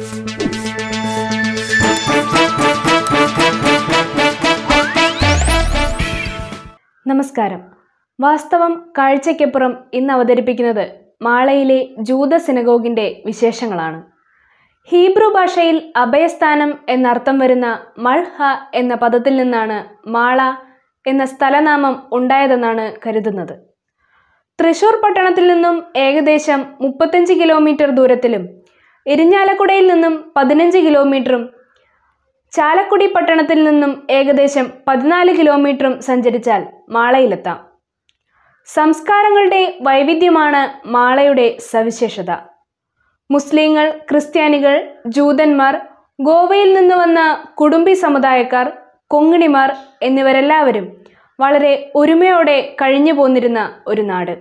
നമസ്കാരം വാസ്തവം കാഴ്ചയ്ക്കപ്പുറം ഇന്ന് അവതരിപ്പിക്കുന്നത് മാളയിലെ ജൂത സിനഗോഗിന്റെ വിശേഷങ്ങളാണ് ഹീബ്രു ഭാഷയിൽ അഭയസ്ഥാനം എന്നർത്ഥം വരുന്ന മൾഹ എന്ന പദത്തിൽ നിന്നാണ് മാള എന്ന സ്ഥലനാമം ഉണ്ടായതെന്നാണ് കരുതുന്നത് തൃശൂർ പട്ടണത്തിൽ നിന്നും ഏകദേശം മുപ്പത്തഞ്ച് കിലോമീറ്റർ ദൂരത്തിലും ഇരിഞ്ഞാലക്കുടയിൽ നിന്നും പതിനഞ്ച് കിലോമീറ്ററും ചാലക്കുടി പട്ടണത്തിൽ നിന്നും ഏകദേശം പതിനാല് കിലോമീറ്ററും സഞ്ചരിച്ചാൽ മാളയിലെത്താം സംസ്കാരങ്ങളുടെ വൈവിധ്യമാണ് മാളയുടെ സവിശേഷത മുസ്ലിങ്ങൾ ക്രിസ്ത്യാനികൾ ജൂതന്മാർ ഗോവയിൽ നിന്ന് വന്ന കുടുംബി സമുദായക്കാർ കൊങ്ങിണിമാർ എന്നിവരെല്ലാവരും വളരെ ഒരുമയോടെ കഴിഞ്ഞു പോന്നിരുന്ന ഒരു നാട്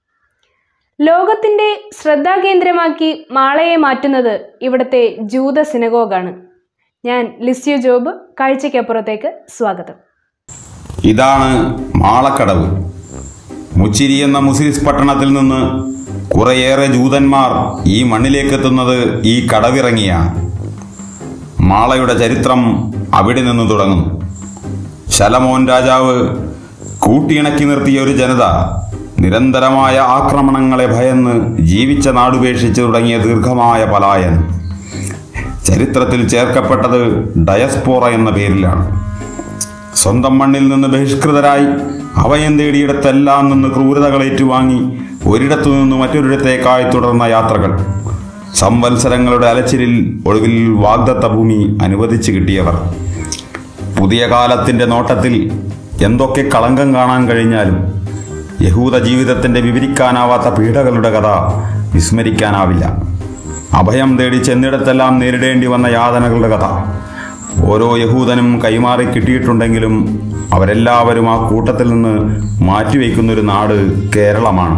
ലോകത്തിന്റെ ശ്രദ്ധാകേന്ദ്രമാക്കി മാളയെ മാറ്റുന്നത് ഇവിടുത്തെ ജൂത സിനഗോഗാണ് ഞാൻ ലിസ്യു ജോബ് കാഴ്ചയ്ക്കപ്പുറത്തേക്ക് സ്വാഗതം ഇതാണ് മാളക്കടവ് മുച്ചിരി എന്ന മുസ്ലിസ് പട്ടണത്തിൽ നിന്ന് കുറേയേറെ ജൂതന്മാർ ഈ മണ്ണിലേക്കെത്തുന്നത് ഈ കടവിറങ്ങിയാണ് മാളയുടെ ചരിത്രം അവിടെ നിന്ന് തുടങ്ങുന്നു ശലമോൻ രാജാവ് കൂട്ടിയിണക്കി നിർത്തിയ ഒരു ജനത നിരന്തരമായ ആക്രമണങ്ങളെ ഭയന്ന് ജീവിച്ച നാടുപേക്ഷിച്ച് തുടങ്ങിയ ദീർഘമായ പലായനം ചരിത്രത്തിൽ ചേർക്കപ്പെട്ടത് ഡയസ്പോറ എന്ന പേരിലാണ് സ്വന്തം മണ്ണിൽ നിന്ന് ബഹിഷ്കൃതരായി അഭയം തേടിയിടത്തെല്ലാം നിന്ന് ക്രൂരതകൾ ഏറ്റുവാങ്ങി ഒരിടത്തു നിന്ന് മറ്റൊരിടത്തേക്കായി തുടർന്ന യാത്രകൾ സംവത്സരങ്ങളുടെ അലച്ചിലിൽ ഒടുവിൽ വാഗ്ദത്ത ഭൂമി അനുവദിച്ചു കിട്ടിയവർ പുതിയ കാലത്തിന്റെ നോട്ടത്തിൽ എന്തൊക്കെ കളങ്കം കാണാൻ കഴിഞ്ഞാലും യഹൂദ ജീവിതത്തിന്റെ വിവരിക്കാനാവാത്ത പീഡകളുടെ കഥ വിസ്മരിക്കാനാവില്ല അഭയം തേടി ചെന്നിടത്തെല്ലാം നേരിടേണ്ടി വന്ന യാതനകളുടെ കഥ ഓരോ യഹൂദനും കൈമാറി കിട്ടിയിട്ടുണ്ടെങ്കിലും അവരെല്ലാവരും ആ കൂട്ടത്തിൽ നിന്ന് മാറ്റിവെക്കുന്നൊരു നാട് കേരളമാണ്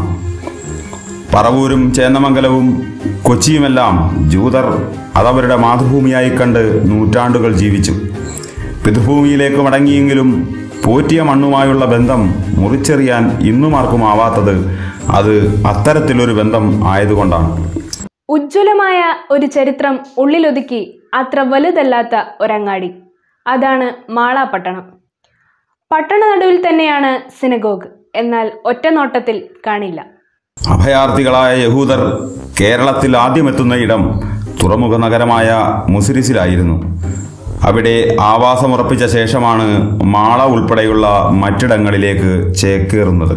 പറവൂരും ചേന്നമംഗലവും കൊച്ചിയുമെല്ലാം ജൂതർ അതവരുടെ മാതൃഭൂമിയായി കണ്ട് നൂറ്റാണ്ടുകൾ ജീവിച്ചു പിതൃഭൂമിയിലേക്ക് മടങ്ങിയെങ്കിലും പോറ്റിയ മണ്ണുമായുള്ള ബന്ധം മുറിച്ചെറിയാൻ ഇന്നും ആർക്കും ആവാത്തത് അത് അത്തരത്തിലൊരു ബന്ധം ആയതുകൊണ്ടാണ് ഉജ്ജ്വലമായ ഒരു ചരിത്രം ഉള്ളിലൊതുക്കി അത്ര വലുതല്ലാത്ത ഒരങ്ങാടി അതാണ് മാള പട്ടണം പട്ടണ നടുവിൽ തന്നെയാണ് സിനഗോഗ് എന്നാൽ ഒറ്റ നോട്ടത്തിൽ കാണില്ല അഭയാർത്ഥികളായ യഹൂദർ കേരളത്തിൽ ആദ്യമെത്തുന്ന ഇടം തുറമുഖ നഗരമായ മുസിരിസിലായിരുന്നു അവിടെ ആവാസമുറപ്പിച്ച ശേഷമാണ് മാള ഉൾപ്പെടെയുള്ള മറ്റിടങ്ങളിലേക്ക് ചേക്കേറുന്നത്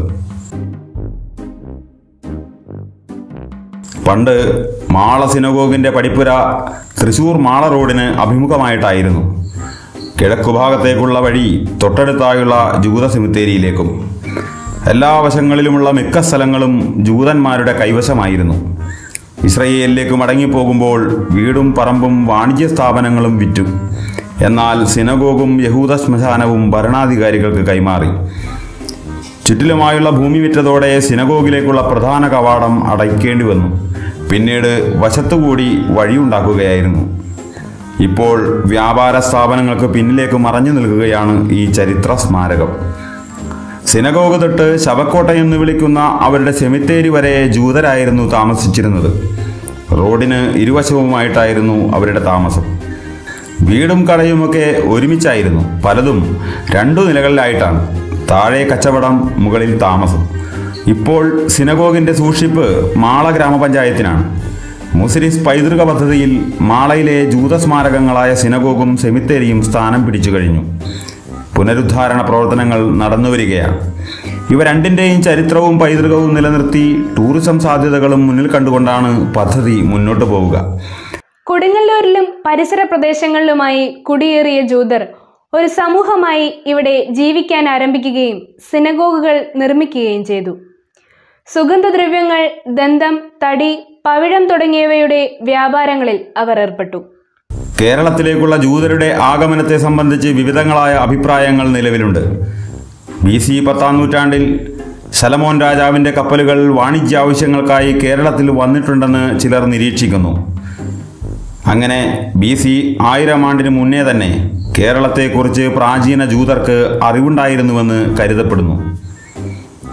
പണ്ട് മാള സിനഗോഗിന്റെ പടിപ്പുര തൃശൂർ മാള റോഡിന് അഭിമുഖമായിട്ടായിരുന്നു കിഴക്കുഭാഗത്തേക്കുള്ള വഴി തൊട്ടടുത്തായുള്ള ജൂത സെമിത്തേരിയിലേക്കും എല്ലാ വശങ്ങളിലുമുള്ള മിക്ക സ്ഥലങ്ങളും ജൂതന്മാരുടെ കൈവശമായിരുന്നു ഇസ്രയേലിലേക്ക് മടങ്ങിപ്പോകുമ്പോൾ വീടും പറമ്പും വാണിജ്യ സ്ഥാപനങ്ങളും വിറ്റു എന്നാൽ സിനഗോഗും യഹൂദ ശ്മശാനവും ഭരണാധികാരികൾക്ക് കൈമാറി ചുറ്റിലുമായുള്ള ഭൂമി വിറ്റതോടെ സിനഗോഗിലേക്കുള്ള പ്രധാന കവാടം അടയ്ക്കേണ്ടി വന്നു പിന്നീട് വശത്തുകൂടി വഴിയുണ്ടാക്കുകയായിരുന്നു ഇപ്പോൾ വ്യാപാര സ്ഥാപനങ്ങൾക്ക് പിന്നിലേക്ക് മറഞ്ഞു നിൽക്കുകയാണ് ഈ ചരിത്ര സ്മാരകം സിനഗോഗ് തൊട്ട് ശവക്കോട്ട എന്ന് വിളിക്കുന്ന അവരുടെ സെമിത്തേരി വരെ ജൂതരായിരുന്നു താമസിച്ചിരുന്നത് റോഡിന് ഇരുവശവുമായിട്ടായിരുന്നു അവരുടെ താമസം വീടും കടയുമൊക്കെ ഒരുമിച്ചായിരുന്നു പലതും രണ്ടു നിലകളിലായിട്ടാണ് താഴെ കച്ചവടം മുകളിൽ താമസം ഇപ്പോൾ സിനഗോഗിന്റെ സൂക്ഷിപ്പ് മാള ഗ്രാമപഞ്ചായത്തിനാണ് മുസ്ലിസ് പൈതൃക പദ്ധതിയിൽ മാളയിലെ ജൂതസ്മാരകങ്ങളായ സിനഗോഗും സെമിത്തേരിയും സ്ഥാനം പിടിച്ചു കഴിഞ്ഞു പുനരുദ്ധാരണ പ്രവർത്തനങ്ങൾ നടന്നുവരികയാണ് ഇവ രണ്ടിൻ്റെയും ചരിത്രവും പൈതൃകവും നിലനിർത്തി ടൂറിസം സാധ്യതകളും മുന്നിൽ കണ്ടുകൊണ്ടാണ് പദ്ധതി മുന്നോട്ടു പോവുക കൊടുങ്ങല്ലൂരിലും പരിസര പ്രദേശങ്ങളിലുമായി കുടിയേറിയ ജൂതർ ഒരു സമൂഹമായി ഇവിടെ ജീവിക്കാൻ ആരംഭിക്കുകയും സിനഗോഗുകൾ നിർമ്മിക്കുകയും ചെയ്തു സുഗന്ധദ്രവ്യങ്ങൾ ദന്തം തടി പവിഴം തുടങ്ങിയവയുടെ വ്യാപാരങ്ങളിൽ അവർ ഏർപ്പെട്ടു കേരളത്തിലേക്കുള്ള ജൂതരുടെ ആഗമനത്തെ സംബന്ധിച്ച് വിവിധങ്ങളായ അഭിപ്രായങ്ങൾ നിലവിലുണ്ട് ബി സി പത്താം നൂറ്റാണ്ടിൽ ശലമോൻ രാജാവിൻ്റെ കപ്പലുകൾ വാണിജ്യ ആവശ്യങ്ങൾക്കായി കേരളത്തിൽ വന്നിട്ടുണ്ടെന്ന് ചിലർ നിരീക്ഷിക്കുന്നു അങ്ങനെ ബി സി ആയിരം ആണ്ടിന് മുന്നേ തന്നെ കേരളത്തെക്കുറിച്ച് പ്രാചീന ജൂതർക്ക് അറിവുണ്ടായിരുന്നുവെന്ന് കരുതപ്പെടുന്നു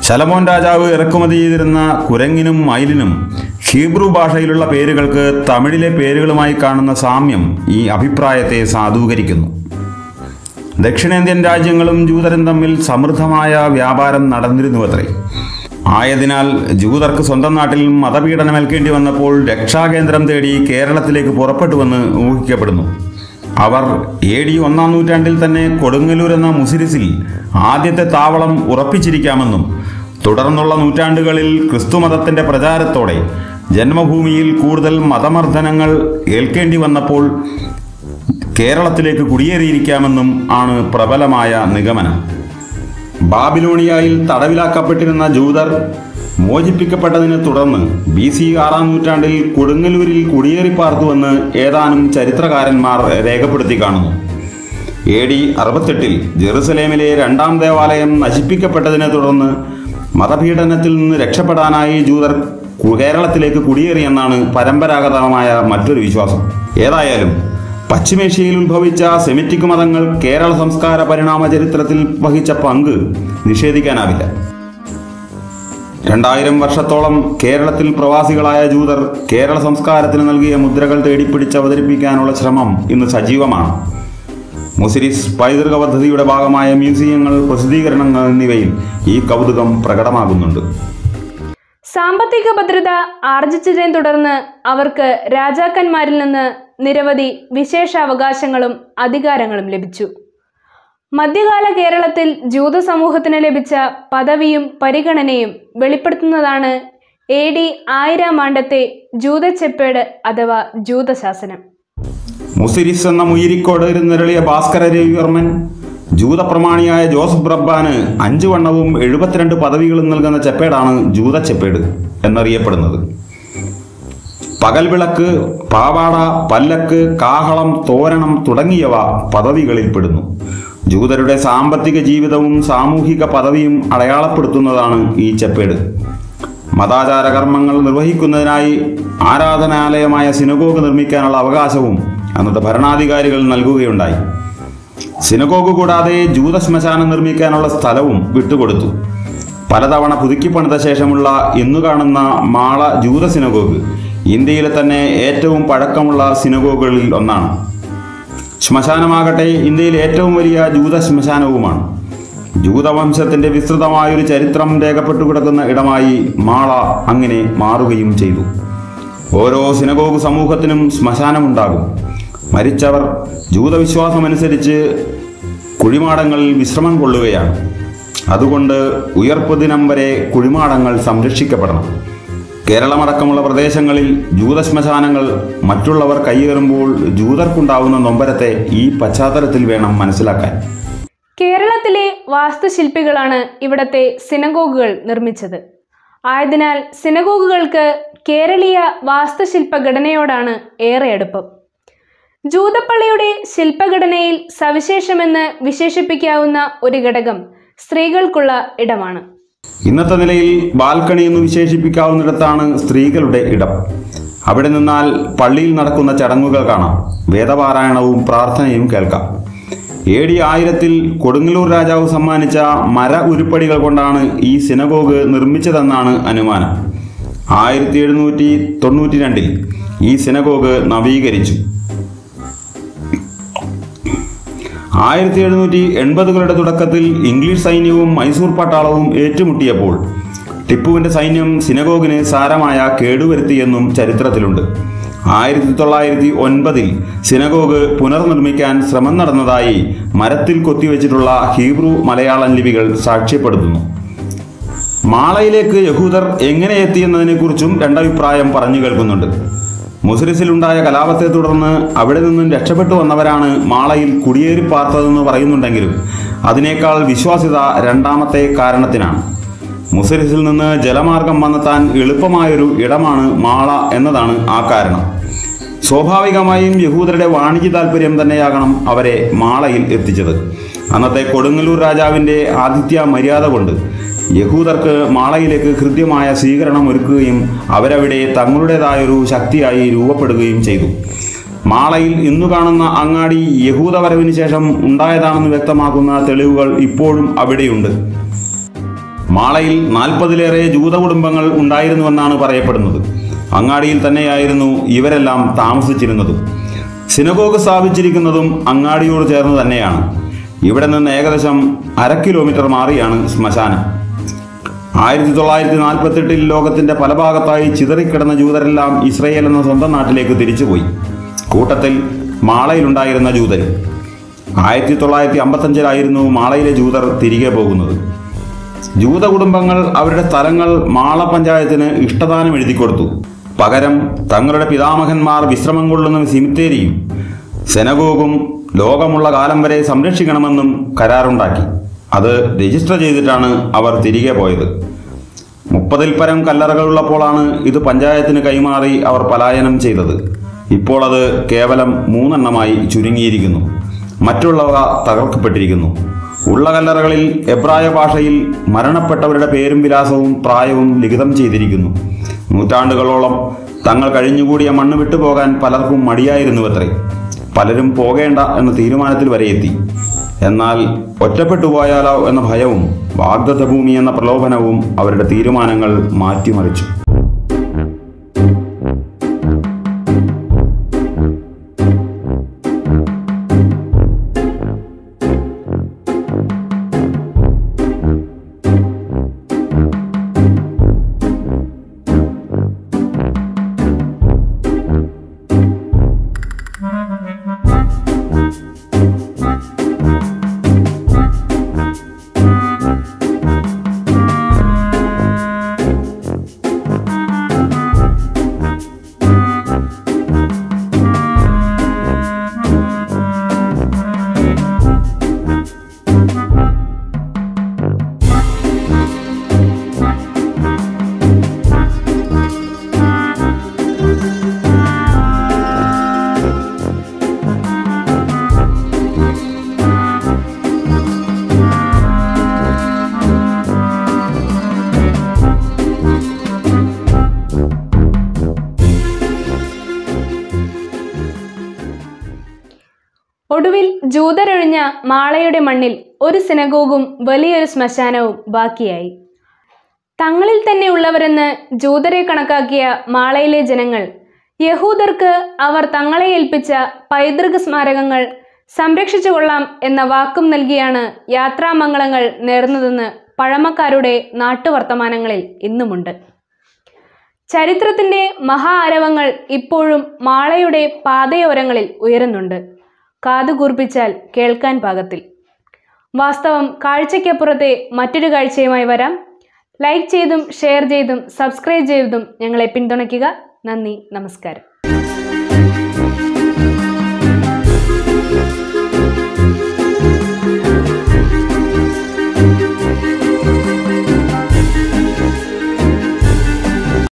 ശലമോൻ രാജാവ് ഇറക്കുമതി ചെയ്തിരുന്ന കുരങ്ങിനും മയിലിനും ഹീബ്രു ഭാഷയിലുള്ള പേരുകൾക്ക് തമിഴിലെ പേരുകളുമായി കാണുന്ന സാമ്യം ഈ അഭിപ്രായത്തെ സാധൂകരിക്കുന്നു ദക്ഷിണേന്ത്യൻ രാജ്യങ്ങളും ജൂതരും തമ്മിൽ സമൃദ്ധമായ വ്യാപാരം നടന്നിരുന്നുവത്രേ ആയതിനാൽ ജൂതർക്ക് സ്വന്തം നാട്ടിൽ മതപീഡനമേൽക്കേണ്ടി വന്നപ്പോൾ രക്ഷാകേന്ദ്രം തേടി കേരളത്തിലേക്ക് പുറപ്പെട്ടുവെന്ന് ഊഹിക്കപ്പെടുന്നു അവർ എ ഡി ഒന്നാം നൂറ്റാണ്ടിൽ തന്നെ കൊടുങ്ങല്ലൂർ എന്ന മുസിരിസിൽ ആദ്യത്തെ താവളം ഉറപ്പിച്ചിരിക്കാമെന്നും തുടർന്നുള്ള നൂറ്റാണ്ടുകളിൽ ക്രിസ്തുമതത്തിന്റെ പ്രചാരത്തോടെ ജന്മഭൂമിയിൽ കൂടുതൽ മതമർദ്ദനങ്ങൾ ഏൽക്കേണ്ടി വന്നപ്പോൾ കേരളത്തിലേക്ക് കുടിയേറിയിരിക്കാമെന്നും ആണ് പ്രബലമായ നിഗമനം ബാബിലോണിയായിൽ തടവിലാക്കപ്പെട്ടിരുന്ന ജൂതർ മോചിപ്പിക്കപ്പെട്ടതിനെ തുടർന്ന് ബി സി ആറാം നൂറ്റാണ്ടിൽ കൊടുങ്ങല്ലൂരിൽ കുടിയേറി പാർത്തുവെന്ന് ഏതാനും ചരിത്രകാരന്മാർ രേഖപ്പെടുത്തി കാണുന്നു എ ഡി അറുപത്തെട്ടിൽ ജെറുസലേമിലെ രണ്ടാം ദേവാലയം നശിപ്പിക്കപ്പെട്ടതിനെ തുടർന്ന് മതപീഡനത്തിൽ നിന്ന് രക്ഷപ്പെടാനായി ജൂതർ കു- കേരളത്തിലേക്ക് കുടിയേറിയെന്നാണ് പരമ്പരാഗതമായ മറ്റൊരു വിശ്വാസം ഏതായാലും പശ്ചിമേഷ്യയിൽ ഉത്ഭവിച്ച സെമിറ്റിക് മതങ്ങൾ കേരള സംസ്കാര പരിണാമ ചരിത്രത്തിൽ വഹിച്ച പങ്ക് നിഷേധിക്കാനാവില്ല രണ്ടായിരം വർഷത്തോളം കേരളത്തിൽ പ്രവാസികളായ ജൂതർ കേരള സംസ്കാരത്തിന് നൽകിയ മുദ്രകൾ തേടിപ്പിടിച്ച് അവതരിപ്പിക്കാനുള്ള ശ്രമം ഇന്ന് സജീവമാണ് മുസിരിസ് പൈതൃക പദ്ധതിയുടെ ഭാഗമായ മ്യൂസിയങ്ങൾ പ്രസിദ്ധീകരണങ്ങൾ എന്നിവയിൽ ഈ കൗതുകം പ്രകടമാകുന്നുണ്ട് സാമ്പത്തിക ഭദ്രത ആർജിച്ചതിനെ തുടർന്ന് അവർക്ക് രാജാക്കന്മാരിൽ നിന്ന് നിരവധി വിശേഷാവകാശങ്ങളും അധികാരങ്ങളും ലഭിച്ചു മധ്യകാല കേരളത്തിൽ ജൂത സമൂഹത്തിന് ലഭിച്ച പദവിയും പരിഗണനയും വെളിപ്പെടുത്തുന്നതാണ് എ ഡി ആയിരം ആണ്ടത്തെ ജൂതച്ചെപ്പേട് അഥവാ ജൂതശാസനം മുസിരിസ് എന്ന മുയിരിക്കോട് ഇരുന്നിരളിയ ഭാസ്കര രവിവർമ്മൻ ജൂതപ്രമാണിയായ ജോസഫ് ബ്രബ്ബാന് അഞ്ചു വണ്ണവും എഴുപത്തിരണ്ട് പദവികളും നൽകുന്ന ചെപ്പേടാണ് ജൂത ചെപ്പേട് എന്നറിയപ്പെടുന്നത് പകൽ വിളക്ക് പാവാട പല്ലക്ക് കാഹളം തോരണം തുടങ്ങിയവ പദവികളിൽപ്പെടുന്നു ജൂതരുടെ സാമ്പത്തിക ജീവിതവും സാമൂഹിക പദവിയും അടയാളപ്പെടുത്തുന്നതാണ് ഈ ചെപ്പേട് മതാചാര കർമ്മങ്ങൾ നിർവഹിക്കുന്നതിനായി ആരാധനാലയമായ സിനഗോഗ് നിർമ്മിക്കാനുള്ള അവകാശവും അന്നത്തെ ഭരണാധികാരികൾ നൽകുകയുണ്ടായി സിനഗോഗ് കൂടാതെ ജൂത ശ്മശാനം നിർമ്മിക്കാനുള്ള സ്ഥലവും വിട്ടുകൊടുത്തു പലതവണ പുതുക്കിപ്പണിത ശേഷമുള്ള ഇന്നു കാണുന്ന മാള ജൂത സിനഗോഗ് ഇന്ത്യയിലെ തന്നെ ഏറ്റവും പഴക്കമുള്ള സിനഗോഗുകളിൽ ഒന്നാണ് ശ്മശാനമാകട്ടെ ഇന്ത്യയിലെ ഏറ്റവും വലിയ ജൂത ശ്മശാനവുമാണ് ജൂതവംശത്തിന്റെ വിസ്തൃതമായൊരു ചരിത്രം രേഖപ്പെട്ടു കിടക്കുന്ന ഇടമായി മാള അങ്ങനെ മാറുകയും ചെയ്തു ഓരോ സിനഗോഗ് സമൂഹത്തിനും ശ്മശാനമുണ്ടാകും മരിച്ചവർ ജൂതവിശ്വാസമനുസരിച്ച് കുഴിമാടങ്ങളിൽ വിശ്രമം കൊള്ളുകയാണ് അതുകൊണ്ട് ഉയർപ്പ് ദിനം വരെ കുഴിമാടങ്ങൾ സംരക്ഷിക്കപ്പെടണം കേരളമടക്കമുള്ള പ്രദേശങ്ങളിൽ ജൂതശ്മശാനങ്ങൾ മറ്റുള്ളവർ കയ്യേറുമ്പോൾ ജൂതർക്കുണ്ടാവുന്ന നൊമ്പരത്തെ ഈ പശ്ചാത്തലത്തിൽ വേണം മനസ്സിലാക്കാൻ കേരളത്തിലെ വാസ്തുശില്പികളാണ് ഇവിടത്തെ സിനഗോഗുകൾ നിർമ്മിച്ചത് ആയതിനാൽ സിനഗോഗുകൾക്ക് കേരളീയ വാസ്തുശില്പ ഘടനയോടാണ് ഏറെ അടുപ്പം ജൂതപ്പള്ളിയുടെ ശില്പഘടനയിൽ സവിശേഷമെന്ന് വിശേഷിപ്പിക്കാവുന്ന ഒരു ഘടകം സ്ത്രീകൾക്കുള്ള ഇടമാണ് ഇന്നത്തെ നിലയിൽ ബാൽക്കണി എന്ന് വിശേഷിപ്പിക്കാവുന്നിടത്താണ് സ്ത്രീകളുടെ ഇടം അവിടെ നിന്നാൽ പള്ളിയിൽ നടക്കുന്ന ചടങ്ങുകൾ കാണാം വേദപാരായണവും പ്രാർത്ഥനയും കേൾക്കാം എ ഡി ആയിരത്തിൽ കൊടുങ്ങല്ലൂർ രാജാവ് സമ്മാനിച്ച മര ഉരുപ്പടികൾ കൊണ്ടാണ് ഈ സിനഗോഗ് നിർമ്മിച്ചതെന്നാണ് അനുമാനം ആയിരത്തി എഴുന്നൂറ്റി തൊണ്ണൂറ്റി രണ്ടിൽ ഈ സിനഗോഗ് നവീകരിച്ചു ആയിരത്തി എഴുന്നൂറ്റി എൺപതുകളുടെ തുടക്കത്തിൽ ഇംഗ്ലീഷ് സൈന്യവും മൈസൂർ പട്ടാളവും ഏറ്റുമുട്ടിയപ്പോൾ ടിപ്പുവിന്റെ സൈന്യം സിനഗോഗിന് സാരമായ കേടുവരുത്തിയെന്നും ചരിത്രത്തിലുണ്ട് ആയിരത്തി തൊള്ളായിരത്തി ഒൻപതിൽ സിനഗോഗ് പുനർനിർമ്മിക്കാൻ ശ്രമം നടന്നതായി മരത്തിൽ കൊത്തിവെച്ചിട്ടുള്ള ഹീബ്രു മലയാളം ലിപികൾ സാക്ഷ്യപ്പെടുത്തുന്നു മാളയിലേക്ക് യഹൂദർ എങ്ങനെ എത്തിയെന്നതിനെക്കുറിച്ചും രണ്ടഭിപ്രായം പറഞ്ഞു കേൾക്കുന്നുണ്ട് മുസ്ലിസിലുണ്ടായ കലാപത്തെ തുടർന്ന് അവിടെ നിന്നും രക്ഷപ്പെട്ടു വന്നവരാണ് മാളയിൽ കുടിയേറി പാർത്തതെന്ന് പറയുന്നുണ്ടെങ്കിലും അതിനേക്കാൾ വിശ്വാസ്യത രണ്ടാമത്തെ കാരണത്തിനാണ് മുസ്ലിസിൽ നിന്ന് ജലമാർഗം വന്നെത്താൻ എളുപ്പമായൊരു ഇടമാണ് മാള എന്നതാണ് ആ കാരണം സ്വാഭാവികമായും യഹൂദരുടെ വാണിജ്യ താല്പര്യം തന്നെയാകണം അവരെ മാളയിൽ എത്തിച്ചത് അന്നത്തെ കൊടുങ്ങല്ലൂർ രാജാവിൻ്റെ ആതിഥ്യ മര്യാദ കൊണ്ട് യഹൂദർക്ക് മാളയിലേക്ക് കൃത്യമായ സ്വീകരണം ഒരുക്കുകയും അവരവിടെ തങ്ങളുടേതായൊരു ശക്തിയായി രൂപപ്പെടുകയും ചെയ്തു മാളയിൽ ഇന്നു കാണുന്ന അങ്ങാടി യഹൂദ വരവിന് ശേഷം ഉണ്ടായതാണെന്ന് വ്യക്തമാക്കുന്ന തെളിവുകൾ ഇപ്പോഴും അവിടെയുണ്ട് മാളയിൽ നാൽപ്പതിലേറെ ജൂത കുടുംബങ്ങൾ ഉണ്ടായിരുന്നുവെന്നാണ് പറയപ്പെടുന്നത് അങ്ങാടിയിൽ തന്നെയായിരുന്നു ഇവരെല്ലാം താമസിച്ചിരുന്നതും സിനഗോഗ് സ്ഥാപിച്ചിരിക്കുന്നതും അങ്ങാടിയോട് ചേർന്ന് തന്നെയാണ് ഇവിടെ നിന്ന് ഏകദേശം അര കിലോമീറ്റർ മാറിയാണ് ശ്മശാനം ആയിരത്തി തൊള്ളായിരത്തി നാൽപ്പത്തെട്ടിൽ ലോകത്തിന്റെ പല ഭാഗത്തായി ചിതറിക്കിടന്ന ജൂതരെല്ലാം ഇസ്രയേൽ എന്ന സ്വന്തം നാട്ടിലേക്ക് തിരിച്ചുപോയി കൂട്ടത്തിൽ മാളയിലുണ്ടായിരുന്ന ജൂതർ ആയിരത്തി തൊള്ളായിരത്തി അമ്പത്തഞ്ചിലായിരുന്നു മാളയിലെ ജൂതർ തിരികെ പോകുന്നത് ജൂത കുടുംബങ്ങൾ അവരുടെ സ്ഥലങ്ങൾ മാള പഞ്ചായത്തിന് ഇഷ്ടദാനം എഴുതി കൊടുത്തു പകരം തങ്ങളുടെ പിതാമഹന്മാർ വിശ്രമം കൊള്ളുന്ന സിമിത്തേരിയും സെനഗോഗും ലോകമുള്ള കാലം വരെ സംരക്ഷിക്കണമെന്നും കരാറുണ്ടാക്കി അത് രജിസ്റ്റർ ചെയ്തിട്ടാണ് അവർ തിരികെ പോയത് മുപ്പതിൽ പരം കല്ലറകളുള്ളപ്പോഴാണ് ഇത് പഞ്ചായത്തിന് കൈമാറി അവർ പലായനം ചെയ്തത് ഇപ്പോൾ അത് കേവലം മൂന്നെണ്ണമായി ചുരുങ്ങിയിരിക്കുന്നു മറ്റുള്ളവ തകർക്കപ്പെട്ടിരിക്കുന്നു ഉള്ള കല്ലറകളിൽ എബ്രായ ഭാഷയിൽ മരണപ്പെട്ടവരുടെ പേരും വിലാസവും പ്രായവും ലിഖിതം ചെയ്തിരിക്കുന്നു നൂറ്റാണ്ടുകളോളം തങ്ങൾ കഴിഞ്ഞുകൂടിയ മണ്ണ് വിട്ടുപോകാൻ പലർക്കും മടിയായിരുന്നുവത്രേ പലരും പോകേണ്ട എന്ന തീരുമാനത്തിൽ വരെ എത്തി എന്നാൽ ഒറ്റപ്പെട്ടു പോയാലോ എന്ന ഭയവും വാഗ്ദത്ത ഭൂമി എന്ന പ്രലോഭനവും അവരുടെ തീരുമാനങ്ങൾ മാറ്റിമറിച്ചു ഒടുവിൽ ജൂതരൊഴിഞ്ഞ മാളയുടെ മണ്ണിൽ ഒരു സിനഗോഗും വലിയൊരു ശ്മശാനവും ബാക്കിയായി തങ്ങളിൽ തന്നെ ഉള്ളവരെന്ന് ജൂതരെ കണക്കാക്കിയ മാളയിലെ ജനങ്ങൾ യഹൂദർക്ക് അവർ തങ്ങളെ ഏൽപ്പിച്ച പൈതൃക സ്മാരകങ്ങൾ സംരക്ഷിച്ചു കൊള്ളാം എന്ന വാക്കും നൽകിയാണ് യാത്രാമംഗളങ്ങൾ നേർന്നതെന്ന് പഴമക്കാരുടെ നാട്ടുവർത്തമാനങ്ങളിൽ ഇന്നുമുണ്ട് ചരിത്രത്തിന്റെ മഹാ ആരവങ്ങൾ ഇപ്പോഴും മാളയുടെ പാതയോരങ്ങളിൽ ഉയരുന്നുണ്ട് കാതുകൂർപ്പിച്ചാൽ കേൾക്കാൻ പാകത്തിൽ വാസ്തവം കാഴ്ചയ്ക്കപ്പുറത്തെ മറ്റൊരു കാഴ്ചയുമായി വരാം ലൈക്ക് ചെയ്തും ഷെയർ ചെയ്തും സബ്സ്ക്രൈബ് ചെയ്തും ഞങ്ങളെ പിന്തുണയ്ക്കുക നന്ദി നമസ്കാരം